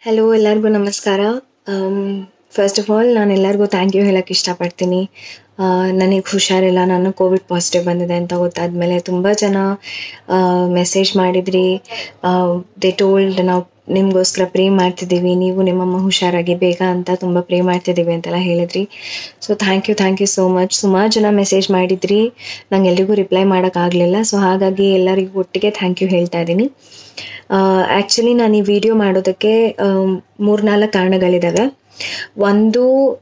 hello ಎಲ್ಲರಿಗೂ ನಮಸ್ಕಾರ first of all ನಾನು ಎಲ್ಲರಿಗೂ ಥ್ಯಾಂಕ್ ಯು ಹೇಳಕ್ಕೆ ಇಷ್ಟಪಡ್ತೀನಿ ನನಗೆ ಹುಷಾರಿಲ್ಲ ನಾನು ಕೋವಿಡ್ ಪಾಸಿಟಿವ್ ಬಂದಿದೆ ಅಂತ ಗೊತ್ತಾದ್ಮೇಲೆ ತುಂಬ ಜನ ಮೆಸೇಜ್ ಮಾಡಿದ್ರಿ ದೇ ಟೋಲ್ಡ್ ನಾವು ನಿಮಗೋಸ್ಕರ ಪ್ರೇ ಮಾಡ್ತಿದ್ದೀವಿ ನೀವು ನಿಮ್ಮಮ್ಮ ಹುಷಾರಾಗಿ ಬೇಗ ಅಂತ ತುಂಬ ಪ್ರೇ ಮಾಡ್ತಿದ್ದೀವಿ ಅಂತೆಲ್ಲ ಹೇಳಿದ್ರಿ so thank you thank you so much ಸುಮಾರು ಜನ ಮೆಸೇಜ್ ಮಾಡಿದ್ರಿ ನಂಗೆ ಎಲ್ರಿಗೂ ರಿಪ್ಲೈ ಮಾಡೋಕ್ಕಾಗಲಿಲ್ಲ ಸೊ ಹಾಗಾಗಿ ಎಲ್ಲರಿಗೂ ಒಟ್ಟಿಗೆ ಥ್ಯಾಂಕ್ ಯು ಹೇಳ್ತಾ ಇದ್ದೀನಿ ಆ್ಯಕ್ಚುಲಿ ನಾನು ಈ ವಿಡಿಯೋ ಮಾಡೋದಕ್ಕೆ ಮೂರ್ನಾಲ್ಕು ಕಾರಣಗಳಿದ್ದಾವೆ ಒಂದು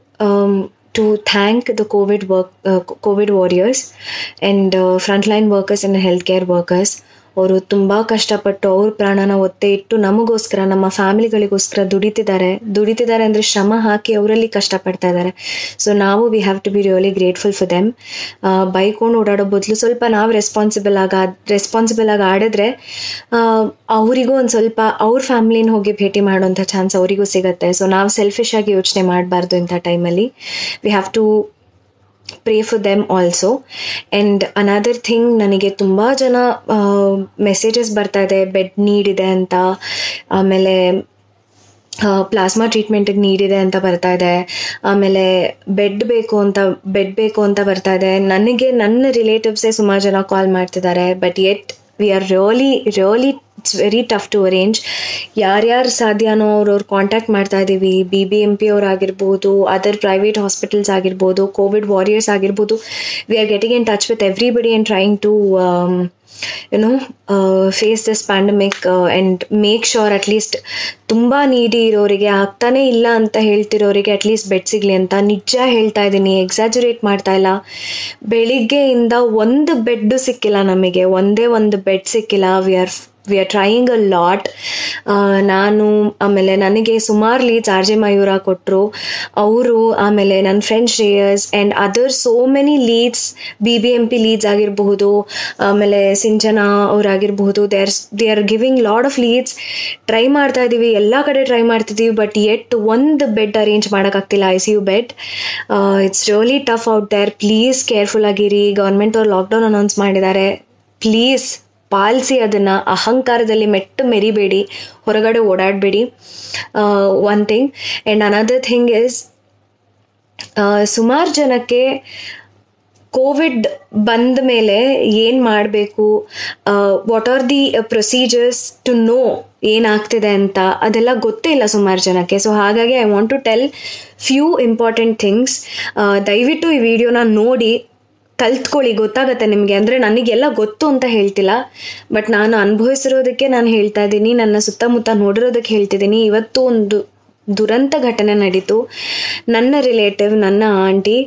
to thank the covid work covid warriors and front line workers and health care workers ಅವರು ತುಂಬ ಕಷ್ಟಪಟ್ಟು ಅವ್ರ ಪ್ರಾಣನ ಒತ್ತೆ ಇಟ್ಟು ನಮಗೋಸ್ಕರ ನಮ್ಮ ಫ್ಯಾಮಿಲಿಗಳಿಗೋಸ್ಕರ ದುಡಿತಿದ್ದಾರೆ ದುಡಿತಿದ್ದಾರೆ ಅಂದರೆ ಶ್ರಮ ಹಾಕಿ ಅವರಲ್ಲಿ ಕಷ್ಟಪಡ್ತಾ ಇದ್ದಾರೆ ಸೊ ನಾವು we have to be really grateful for them ಬೈಕೊಂಡು ಓಡಾಡೋ ಬದಲು ಸ್ವಲ್ಪ ನಾವು ರೆಸ್ಪಾನ್ಸಿಬಲ್ ಆಗಿ ರೆಸ್ಪಾನ್ಸಿಬಲ್ ಆಗಿ ಆಡಿದ್ರೆ ಅವರಿಗೂ ಒಂದು ಸ್ವಲ್ಪ ಅವ್ರ ಫ್ಯಾಮ್ಲಿನ ಹೋಗಿ ಭೇಟಿ ಮಾಡೋಂಥ ಚಾನ್ಸ್ ಅವರಿಗೂ ಸಿಗುತ್ತೆ ಸೊ ನಾವು ಸೆಲ್ಫಿಶ್ ಆಗಿ ಯೋಚನೆ ಮಾಡಬಾರ್ದು ಇಂಥ ಟೈಮಲ್ಲಿ we have to pray for them also and another thing ನನಗೆ ತುಂಬ ಜನ ಮೆಸೇಜಸ್ ಬರ್ತಾ ಇದೆ ಬೆಡ್ ನೀಡ್ ಇದೆ ಅಂತ ಆಮೇಲೆ ಪ್ಲಾಸ್ಮಾ ಟ್ರೀಟ್ಮೆಂಟಿಗೆ ನೀಡಿದೆ ಅಂತ ಬರ್ತಾ ಇದೆ ಆಮೇಲೆ ಬೆಡ್ ಬೇಕು ಅಂತ ಬೆಡ್ ಬೇಕು ಅಂತ ಬರ್ತಾ ಇದೆ ನನಗೆ ನನ್ನ ರಿಲೇಟಿವ್ಸೇ ಸುಮಾರು ಜನ ಕಾಲ್ ಮಾಡ್ತಿದ್ದಾರೆ but at we are really really it's very tough to arrange ಯಾರ್ಯಾರು ಸಾಧ್ಯನೋ ಅವ್ರವ್ರು ಕಾಂಟ್ಯಾಕ್ಟ್ ಮಾಡ್ತಾ ಇದ್ದೀವಿ ಬಿ ಬಿ ಎಮ್ ಪಿ ಅವ್ರು ಆಗಿರ್ಬೋದು ಅದರ್ ಪ್ರೈವೇಟ್ ಹಾಸ್ಪಿಟಲ್ಸ್ ಆಗಿರ್ಬೋದು ಕೋವಿಡ್ ವಾರಿಯರ್ಸ್ ಆಗಿರ್ಬೋದು we are getting in touch with everybody and trying to you know face this pandemic and make sure at least ತುಂಬ ನೀಡಿ ಇರೋರಿಗೆ ಆಗ್ತಾನೇ ಇಲ್ಲ ಅಂತ ಹೇಳ್ತಿರೋರಿಗೆ ಅಟ್ಲೀಸ್ಟ್ ಬೆಡ್ ಸಿಗಲಿ ಅಂತ ನಿಜ ಹೇಳ್ತಾ ಇದ್ದೀನಿ ಎಕ್ಸಾಜುರೇಟ್ ಮಾಡ್ತಾ ಇಲ್ಲ ಬೆಳಿಗ್ಗೆಯಿಂದ ಒಂದು ಬೆಡ್ಡು ಸಿಕ್ಕಿಲ್ಲ ನಮಗೆ ಒಂದೇ ಒಂದು ಬೆಡ್ ಸಿಕ್ಕಿಲ್ಲ we are we are trying a lot ನಾನು ಆಮೇಲೆ ನನಗೆ ಸುಮಾರು ಲೀಡ್ಸ್ ಆರ್ ಜೆ ಮಯೂರ ಕೊಟ್ಟರು ಅವರು ಆಮೇಲೆ ನನ್ನ friend Shreyas and other so many leads B B M P leads ಆಗಿರಬಹುದು ಆಮೇಲೆ ಸಿಂಚನಾ ಅವರಾಗಿರಬಹುದು they are they are giving lot of leads try ಮಾಡ್ತಾ ಇದ್ದೀವಿ ಎಲ್ಲ ಕಡೆ ಟ್ರೈ ಮಾಡ್ತಿದ್ದೀವಿ ಬಟ್ ಎಟ್ ಒಂದು ಬೆಡ್ ಅರೇಂಜ್ ಮಾಡೋಕ್ಕಾಗ್ತಿಲ್ಲ I C U bed it's really tough out there please careful ಆಗಿರಿ ಗೌರ್ಮೆಂಟ್ ಅವ್ರು ಲಾಕ್ಡೌನ್ ಅನೌನ್ಸ್ ಮಾಡಿದ್ದಾರೆ ಪ್ಲೀಸ್ ಪಾಲಿಸಿ ಅದನ್ನು ಅಹಂಕಾರದಲ್ಲಿ ಮೆಟ್ಟು ಮೆರಿಬೇಡಿ ಹೊರಗಡೆ ಓಡಾಡಬೇಡಿ one thing and another thing is ಸುಮಾರು ಜನಕ್ಕೆ ಕೋವಿಡ್ ಬಂದ ಮೇಲೆ ಏನು ಮಾಡಬೇಕು what are the procedures to know ಏನಾಗ್ತಿದೆ ಅಂತ ಅದೆಲ್ಲ ಗೊತ್ತೇ ಇಲ್ಲ ಸುಮಾರು ಜನಕ್ಕೆ ಸೊ ಹಾಗಾಗಿ I want to tell few important things ದಯವಿಟ್ಟು ಈ ವಿಡಿಯೋನ ನೋಡಿ ಕಲ್ತ್ಕೊಳ್ಳಿ ಗೊತ್ತಾಗತ್ತೆ ನಿಮಗೆ ಅಂದರೆ ನನಗೆಲ್ಲ ಗೊತ್ತು ಅಂತ ಹೇಳ್ತಿಲ್ಲ ಬಟ್ ನಾನು ಅನುಭವಿಸಿರೋದಕ್ಕೆ ನಾನು ಹೇಳ್ತಾ ಇದ್ದೀನಿ ನನ್ನ ಸುತ್ತಮುತ್ತ ನೋಡಿರೋದಕ್ಕೆ ಹೇಳ್ತಿದ್ದೀನಿ ಇವತ್ತು ಒಂದು ದುರಂತ ಘಟನೆ ನಡೀತು ನನ್ನ ರಿಲೇಟಿವ್ ನನ್ನ ಆಂಟಿ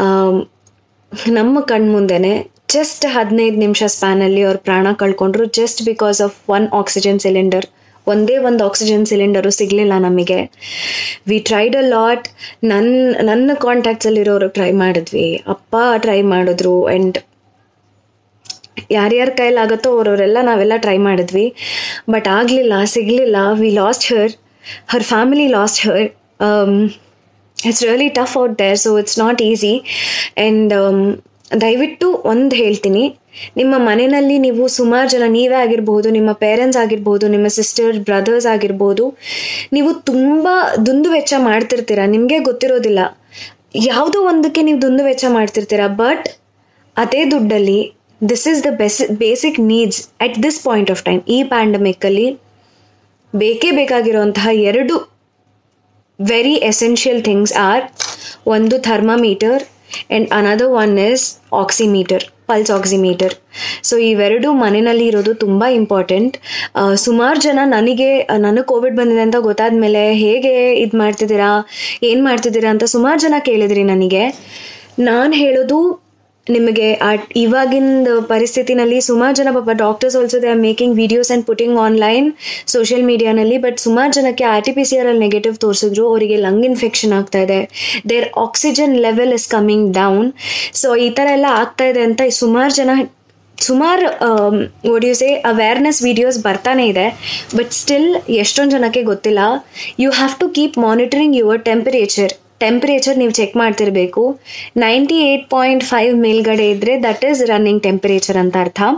ನಮ್ಮ ಕಣ್ಮುಂದೆನೆ ಜಸ್ಟ್ ಹದಿನೈದು ನಿಮಿಷ ಸ್ಪ್ಯಾನಲ್ಲಿ ಅವ್ರ ಪ್ರಾಣ ಕಳ್ಕೊಂಡ್ರು just because of one oxygen cylinder ಒಂದೇ ಒಂದು ಆಕ್ಸಿಜನ್ ಸಿಲಿಂಡರು ಸಿಗಲಿಲ್ಲ ನಮಗೆ ವಿ ಟ್ರೈಡ್ ಅ ಲಾಟ್ ನನ್ನ ನನ್ನ ಕಾಂಟ್ಯಾಕ್ಟ್ಸಲ್ಲಿರೋರು ಟ್ರೈ ಮಾಡಿದ್ವಿ ಅಪ್ಪ ಟ್ರೈ ಮಾಡಿದ್ರು ಆ್ಯಂಡ್ ಯಾರ್ಯಾರ ಕೈಲಾಗುತ್ತೋ ಅವರವರೆಲ್ಲ ನಾವೆಲ್ಲ ಟ್ರೈ ಮಾಡಿದ್ವಿ ಬಟ್ ಆಗಲಿಲ್ಲ ಸಿಗಲಿಲ್ಲ we lost her her family lost her it's really tough out there so it's not easy and ದಯವಿಟ್ಟು ಒಂದು ಹೇಳ್ತೀನಿ ನಿಮ್ಮ ಮನೆಯಲ್ಲಿ ನೀವು ಸುಮಾರು ಜನ ನೀವೇ ಆಗಿರ್ಬೋದು ನಿಮ್ಮ ಪೇರೆಂಟ್ಸ್ ಆಗಿರ್ಬೋದು ನಿಮ್ಮ ಸಿಸ್ಟರ್ ಬ್ರದರ್ಸ್ ಆಗಿರ್ಬೋದು ನೀವು ತುಂಬ ದುಂದು ವೆಚ್ಚ ಮಾಡ್ತಿರ್ತೀರ ನಿಮಗೆ ಗೊತ್ತಿರೋದಿಲ್ಲ ಯಾವುದೋ ಒಂದಕ್ಕೆ ನೀವು ದುಂದು ವೆಚ್ಚ ಮಾಡ್ತಿರ್ತೀರ ಬಟ್ ಅದೇ ದುಡ್ಡಲ್ಲಿ ದಿಸ್ ಈಸ್ ದ ಬೆಸ್ basic needs at this point of time ಈ ಪ್ಯಾಂಡಮಿಕ್ಕಲ್ಲಿ ಬೇಕೇ ಬೇಕಾಗಿರುವಂತಹ ಎರಡು ವೆರಿ ಎಸೆನ್ಷಿಯಲ್ ಥಿಂಗ್ಸ್ ಆರ್ ಒಂದು thermometer and another one is oximeter pulse oximeter so ಇವೆರಡು ಮನೆಯಲ್ಲಿ ಇರೋದು ತುಂಬ ಇಂಪಾರ್ಟೆಂಟ್ ಸುಮಾರು ಜನ ನನಗೆ ನನಗೆ ಕೋವಿಡ್ ಬಂದಿದೆ ಅಂತ ಗೊತ್ತಾದ ಮೇಲೆ ಹೇಗೆ ಇದು ಮಾಡ್ತಿದ್ದೀರಾ ಏನು ಮಾಡ್ತಿದ್ದೀರಾ ಅಂತ ಸುಮಾರು ಜನ ಕೇಳಿದ್ರಿ ನನಗೆ ನಾನು ಹೇಳೋದು ನಿಮಗೆ ಆ ಇವಾಗಿನ ಪರಿಸ್ಥಿತಿನಲ್ಲಿ ಸುಮಾರು ಜನ ಪಾಪ doctors also they are making videos and putting online social ಮೀಡಿಯಾನಲ್ಲಿ ಬಟ್ ಸುಮಾರು ಜನಕ್ಕೆ R T P C R ಅಲ್ಲಿ ನೆಗೆಟಿವ್ ತೋರಿಸಿದ್ರು ಅವರಿಗೆ ಲಂಗ್ ಇನ್ಫೆಕ್ಷನ್ ಆಗ್ತಾ ಇದೆ their oxygen level is coming down so ಈ ಥರ ಎಲ್ಲ ಆಗ್ತಾ ಇದೆ ಅಂತ ಸುಮಾರು ಜನ ಸುಮಾರು ಒಡಿಯೋಸೆ ಅವೇರ್ನೆಸ್ ವಿಡಿಯೋಸ್ ಬರ್ತಾನೆ ಇದೆ ಬಟ್ ಸ್ಟಿಲ್ ಎಷ್ಟೊಂದು ಜನಕ್ಕೆ ಗೊತ್ತಿಲ್ಲ you have to keep monitoring your temperature temperature ನೀವು ಚೆಕ್ ಮಾಡ್ತಿರಬೇಕು ನೈಂಟಿ ಏಯ್ಟ್ ಪಾಯಿಂಟ್ ಫೈವ್ ಮೇಲ್ಗಡೆ ಇದ್ದರೆ ದಟ್ ಈಸ್ ರನ್ನಿಂಗ್ ಟೆಂಪರೇಚರ್ ಅಂತ ಅರ್ಥ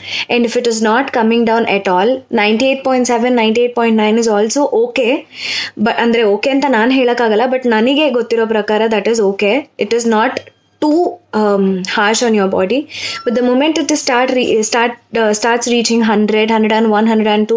and if it is not coming down at all 98.7 98.9 is also okay but ಅಂದರೆ ಓಕೆ ಅಂತ ನಾನು ಹೇಳೋಕ್ಕಾಗಲ್ಲ ಬಟ್ ನನಗೆ ಗೊತ್ತಿರೋ ಪ್ರಕಾರ that is okay it is not too harsh on your body but the moment it is start re- start uh, starts reaching 100 101 102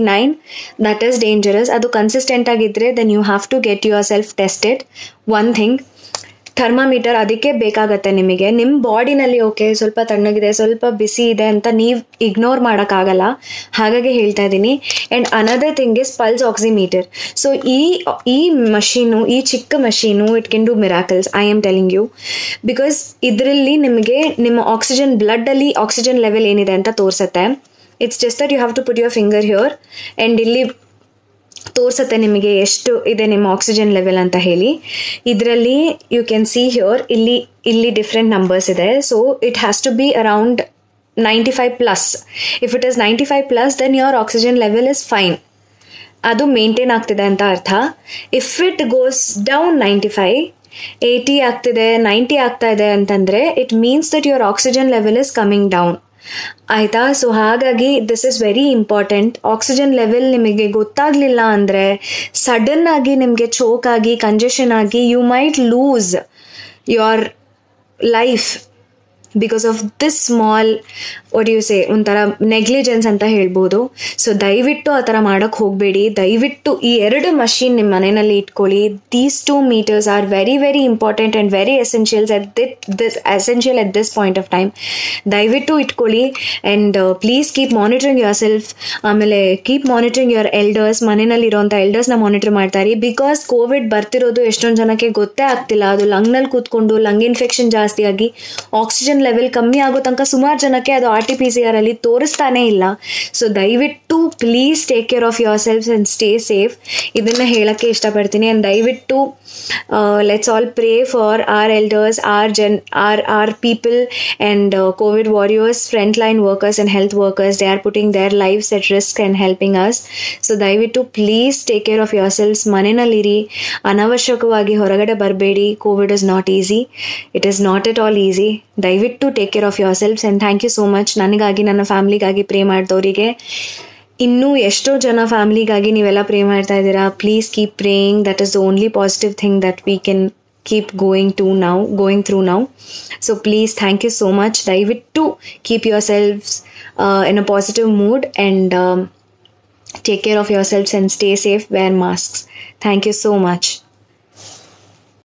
99 that is dangerous ಅದು consistent ಆಗಿದ್ರೆ then you have to get yourself tested one thing thermometer ಅದಕ್ಕೆ ಬೇಕಾಗತ್ತೆ ನಿಮಗೆ ನಿಮ್ಮ ಬಾಡಿನಲ್ಲಿ okay ಸ್ವಲ್ಪ ತಣ್ಣಗಿದೆ ಸ್ವಲ್ಪ ಬಿಸಿ ಇದೆ ಅಂತ ನೀವು ಇಗ್ನೋರ್ ಮಾಡೋಕ್ಕಾಗಲ್ಲ ಹಾಗಾಗಿ ಹೇಳ್ತಾ ಇದ್ದೀನಿ and another thing is pulse oximeter so ಈ ಈ ಮಷೀನು ಈ ಚಿಕ್ಕ machine it can do miracles I am telling you because ಇದರಲ್ಲಿ ನಿಮಗೆ ನಿಮ್ಮ ಆಕ್ಸಿಜನ್ ಬ್ಲಡ್ಡಲ್ಲಿ ಆಕ್ಸಿಜನ್ ಲೆವೆಲ್ ಏನಿದೆ ಅಂತ ತೋರಿಸುತ್ತೆ it's just that you have to put your finger here and ಇಲ್ಲಿ ತೋರಿಸುತ್ತೆ ನಿಮಗೆ ಎಷ್ಟು ಇದೆ ನಿಮ್ಮ ಆಕ್ಸಿಜನ್ ಲೆವೆಲ್ ಅಂತ ಹೇಳಿ ಇದರಲ್ಲಿ ಯು ಕ್ಯಾನ್ ಸಿ ಹ್ಯೂರ್ ಇಲ್ಲಿ ಇಲ್ಲಿ ಡಿಫ್ರೆಂಟ್ ನಂಬರ್ಸ್ ಇದೆ so it has to be around ninety five plus if it is ninety five plus then your oxygen level is fine ಅದು ಮೇಂಟೈನ್ ಆಗ್ತಿದೆ ಅಂತ ಅರ್ಥ if it goes down ninety five eighty ಆಗ್ತಿದೆ ninety ಆಗ್ತಾ ಇದೆ ಅಂತಂದರೆ it means that your oxygen level is coming down ಆಯಿತಾ so ಹಾಗಾಗಿ this is very important oxygen level ನಿಮಗೆ ಗೊತ್ತಾಗಲಿಲ್ಲ ಅಂದರೆ ಸಡನ್ ಆಗಿ ನಿಮಗೆ ಚೋಕ್ ಆಗಿ ಕಂಜೆಷನ್ ಆಗಿ you might lose your life because of this small ಒಡ್ ಯು ಸೇ ಒಂಥರ ನೆಗ್ಲಿಜೆನ್ಸ್ ಅಂತ ಹೇಳ್ಬೋದು ಸೊ ದಯವಿಟ್ಟು ಆ ಥರ ಮಾಡೋಕ್ಕೆ ಹೋಗಬೇಡಿ ದಯವಿಟ್ಟು ಈ ಎರಡು ಮಷೀನ್ ನಿಮ್ಮ ಮನೆಯಲ್ಲಿ ಇಟ್ಕೊಳ್ಳಿ these two meters are very very important and very essentials at ದಿಟ್ this essential at this point of time ದಯವಿಟ್ಟು ಇಟ್ಕೊಳ್ಳಿ and please keep monitoring yourself ಆಮೇಲೆ ಕೀಪ್ ಮಾನಿಟ್ರಿಂಗ್ ಯುವರ್ ಎಲ್ಡರ್ಸ್ ಮನೆಯಲ್ಲಿ ಇರೋಂಥ ಎಲ್ಡರ್ಸ್ನ ಮಾನಿಟರ್ ಮಾಡ್ತಾರೆ ಬಿಕಾಸ್ ಕೋವಿಡ್ ಬರ್ತಿರೋದು ಎಷ್ಟೊಂದು ಜನಕ್ಕೆ ಗೊತ್ತೇ ಆಗ್ತಿಲ್ಲ ಅದು ಲಂಗ್ನಲ್ಲಿ ಕೂತ್ಕೊಂಡು ಲಂಗ್ ಇನ್ಫೆಕ್ಷನ್ ಜಾಸ್ತಿ ಆಗಿ ಆಕ್ಸಿಜನ್ ಲೆವೆಲ್ ಕಮ್ಮಿ ಆಗೋ ತನಕ ಸುಮಾರು ಜನಕ್ಕೆ ಅದು R T P C R ಅಲ್ಲಿ ತೋರಿಸ್ತಾನೆ ಇಲ್ಲ ಸೊ ದಯವಿಟ್ಟು please take care of yourself and stay safe ಇದನ್ನು ಹೇಳೋಕ್ಕೆ ಇಷ್ಟಪಡ್ತೀನಿ ಆ್ಯಂಡ್ ದಯವಿಟ್ಟು let's all pray for our elders our ಜನ್ our our people and covid warriors front line workers and health workers they are putting their lives at risk and helping us so ದಯವಿಟ್ಟು please take care of yourselves ಮನೆಯಲ್ಲಿರಿ ಅನವಶ್ಯಕವಾಗಿ ಹೊರಗಡೆ ಬರಬೇಡಿ Covid is not easy it is not at all easy ದಯವಿಟ್ಟು take care of yourselves and thank you so much ನನಗಾಗಿ ನನ್ನ ಫ್ಯಾಮ್ಲಿಗಾಗಿ pray ಮಾಡಿದವರಿಗೆ ಇನ್ನೂ ಎಷ್ಟೋ ಜನ ಫ್ಯಾಮ್ಲಿಗಾಗಿ ನೀವೆಲ್ಲ ಪ್ರೇ ಮಾಡ್ತಾ ಇದ್ದೀರಾ please keep praying that is the only positive thing that we can keep going to now going through now so please thank you so much ದಯವಿಟ್ಟು keep yourselves in a positive mood and take care of yourselves and stay safe wear masks thank you so much